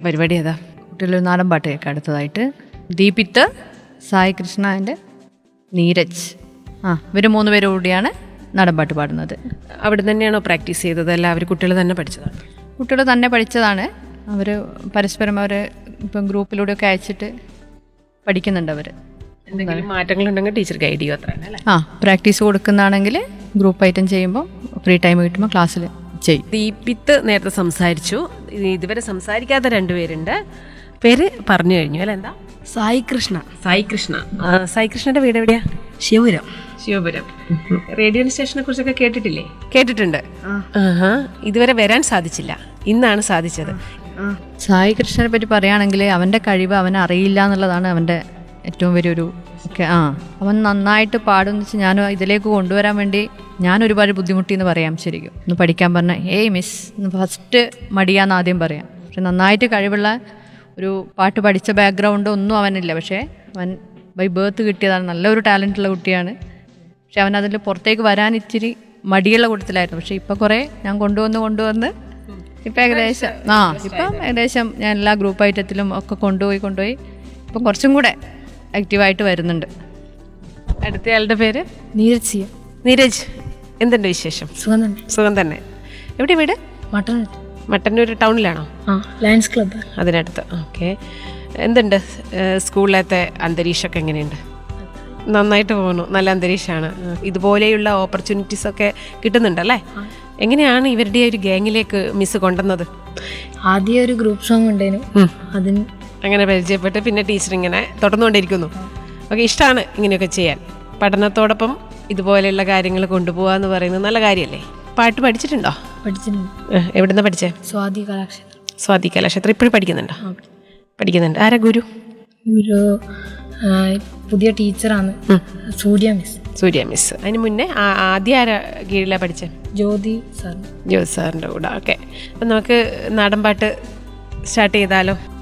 പരിപാടി ഏതാ കുട്ടികൾ നാടൻ പാട്ട് കേൾക്കാം അടുത്തതായിട്ട് ദീപിത്ത് സായി കൃഷ്ണ ആൻഡ് നീരജ് ആ ഇവർ മൂന്ന് പേരും കൂടിയാണ് നാടൻ പാട്ട് പാടുന്നത് അവിടെ തന്നെയാണോ പ്രാക്ടീസ് ചെയ്തത് അല്ല അവർ കുട്ടികൾ തന്നെ പഠിച്ചതാണ് കുട്ടികൾ തന്നെ പഠിച്ചതാണ് അവർ പരസ്പരം അവർ ഇപ്പം ഗ്രൂപ്പിലൂടെയൊക്കെ അയച്ചിട്ട് പഠിക്കുന്നുണ്ട് അവർ എന്തെങ്കിലും മാറ്റങ്ങളുണ്ടെങ്കിൽ ടീച്ചർ ഗൈഡ് ചെയ്യും അത്ര അല്ലേ ആ പ്രാക്ടീസ് കൊടുക്കുന്നതാണെങ്കിൽ ഗ്രൂപ്പ് ഐറ്റം ചെയ്യുമ്പോൾ ഫ്രീ ടൈം കിട്ടുമ്പോൾ ക്ലാസ്സിൽ ചെയ്യും ദീപിത്ത് നേരത്തെ സംസാരിച്ചു ഇത് ഇതുവരെ സംസാരിക്കാത്ത രണ്ടുപേരുണ്ട് പേര് പറഞ്ഞു കഴിഞ്ഞു അല്ല എന്താ സായി കൃഷ്ണ സായി കൃഷ്ണ ആ, സായി കൃഷ്ണന്റെ വീട് എവിടെയാ ശിവപുരം ശിവപുരം റേഡിയോ സ്റ്റേഷനെ കുറിച്ചൊക്കെ കേട്ടിട്ടില്ലേ കേട്ടിട്ടുണ്ട് ആഹാ ഇതുവരെ വരാൻ സാധിച്ചില്ല ഇന്നാണ് സാധിച്ചത് സായി കൃഷ്ണനെ പറ്റി പറയുകയാണെങ്കിൽ അവൻ്റെ കഴിവ് അവന് അറിയില്ല എന്നുള്ളതാണ് അവൻ്റെ ഏറ്റവും വലിയൊരു ഒക്കെ ആ അവൻ നന്നായിട്ട് പാടുമെന്ന് വെച്ചാൽ ഞാൻ ഇതിലേക്ക് കൊണ്ടുവരാൻ വേണ്ടി ഞാൻ ഒരുപാട് ബുദ്ധിമുട്ടി എന്ന് പറയാം ശരിക്കും ഒന്ന് പഠിക്കാൻ പറഞ്ഞ ഏയ് മിസ് എന്ന് ഫസ്റ്റ് മടിയാന്ന് ആദ്യം പറയാം പക്ഷെ നന്നായിട്ട് കഴിവുള്ള ഒരു പാട്ട് പഠിച്ച ബാക്ക്ഗ്രൗണ്ട് ഒന്നും അവനില്ല പക്ഷേ അവൻ ബൈ ബേർത്ത് കിട്ടിയതാണ് നല്ലൊരു ടാലൻ്റുള്ള കുട്ടിയാണ് പക്ഷെ അവൻ അതിൽ പുറത്തേക്ക് വരാൻ ഇച്ചിരി മടിയുള്ള കൂട്ടത്തിലായിരുന്നു പക്ഷെ ഇപ്പം കുറേ ഞാൻ കൊണ്ടുവന്ന് കൊണ്ടുവന്ന് ഇപ്പം ഏകദേശം ആ ഇപ്പം ഏകദേശം ഞാൻ എല്ലാ ഗ്രൂപ്പ് ഐറ്റത്തിലും ഒക്കെ കൊണ്ടുപോയി കൊണ്ടുപോയി ഇപ്പം കുറച്ചും കൂടെ ആക്റ്റീവായിട്ട് വരുന്നുണ്ട് അടുത്തയാളുടെ പേര് നീരജ് സിയ നീരജ് എന്തുണ്ട് വിശേഷം സുഖം തന്നെ സുഖം തന്നെ എവിടെ വീട് മട്ടൺ മട്ടന്നൂർ ടൗണിലാണോ ആ ലയൺസ് ക്ലബ്ബ് അതിനടുത്ത് ഓക്കെ എന്തുണ്ട് ഏഹ് സ്കൂളിലത്തെ അന്തരീക്ഷമൊക്കെ എങ്ങനെയുണ്ട് നന്നായിട്ട് പോകുന്നു നല്ല അന്തരീക്ഷമാണ് ഇതുപോലെയുള്ള ഓപ്പർച്യൂണിറ്റീസ് ഒക്കെ കിട്ടുന്നുണ്ടല്ലേ എങ്ങനെയാണ് ഇവരുടെ ഒരു ഗ്യാങ്ങിലേക്ക് മിസ് കൊണ്ടുവന്നത് ആദ്യം ഒരു ഗ്രൂപ്പ് സോങ് ഉണ്ടായിരുന്നു അതിന് അങ്ങനെ പരിചയപ്പെട്ട് പിന്നെ ടീച്ചർ ഇങ്ങനെ തുടർന്നുകൊണ്ടിരിക്കുന്നു ഓക്കെ ഇഷ്ടമാണ് ഇങ്ങനെയൊക്കെ ചെയ്യാൻ പഠനത്തോടൊപ്പം ഇതുപോലെയുള്ള കാര്യങ്ങൾ കൊണ്ടുപോകുക എന്ന് പറയുന്നത് നല്ല കാര്യമല്ലേ പാട്ട് പഠിച്ചിട്ടുണ്ടോ പഠിച്ചിട്ടുണ്ട് ഏഹ് എവിടുന്ന പഠിച്ചേ സ്വാതി കലാക്ഷേത്രം സ്വാതി കലാക്ഷേത്രം ഇപ്പോഴും പഠിക്കുന്നുണ്ടോ പഠിക്കുന്നുണ്ട് ആരാ ഗുരു ഒരു ആ, പുതിയ ടീച്ചറാണ് സൂര്യ മിസ് സൂര്യ മിസ് അതിന് മുന്നേ ആ- ആദ്യം ആരാ കീഴിലാണ് പഠിച്ചത് ജ്യോതി സാർ ജോസ് സാറിൻ്റെ കൂടെ ഓക്കെ അപ്പം നമുക്ക് നാടൻ പാട്ട് സ്റ്റാർട്ട് ചെയ്താലോ